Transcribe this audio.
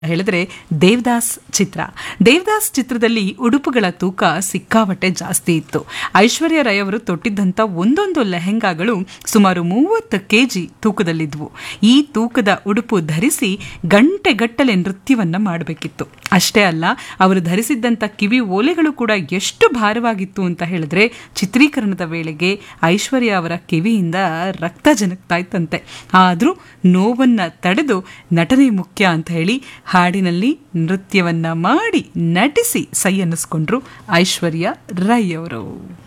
ಹೇಳಿದ್ರೆ ದೇವದಾಸ್ ಚಿತ್ರ ದೇವದಾಸ್ ಚಿತ್ರದಲ್ಲಿ ಉಡುಪುಗಳ ತೂಕ ಸಿಕ್ಕಾಪಟ್ಟೆ ಜಾಸ್ತಿ ಇತ್ತು ಐಶ್ವರ್ಯ ರೈ ಅವರು ತೊಟ್ಟಿದ್ದಂಥ ಒಂದೊಂದು ಲೆಹೆಂಗಾಗಳು ಸುಮಾರು ಮೂವತ್ತು ಕೆಜಿ ತೂಕದಲ್ಲಿದ್ವು ಈ ತೂಕದ ಉಡುಪು ಧರಿಸಿ ಗಂಟೆಗಟ್ಟಲೆ ನೃತ್ಯವನ್ನ ಮಾಡಬೇಕಿತ್ತು ಅಷ್ಟೇ ಅಲ್ಲ ಅವರು ಧರಿಸಿದ್ದಂಥ ಕಿವಿ ಓಲೆಗಳು ಕೂಡ ಎಷ್ಟು ಭಾರವಾಗಿತ್ತು ಅಂತ ಹೇಳಿದ್ರೆ ಚಿತ್ರೀಕರಣದ ವೇಳೆಗೆ ಐಶ್ವರ್ಯ ಅವರ ಕಿವಿಯಿಂದ ರಕ್ತ ಜನಕ್ತಾ ಇತ್ತಂತೆ ಆದರೂ ನೋವನ್ನ ತಡೆದು ನಟನೆ ಮುಖ್ಯ ಅಂತ ಹೇಳಿ ಹಾಡಿನಲ್ಲಿ ನೃತ್ಯವನ್ನ ಮಾಡಿ ನಟಿಸಿ ಸೈ ಅನ್ನಿಸ್ಕೊಂಡ್ರು ಐಶ್ವರ್ಯ ರೈ ಅವರು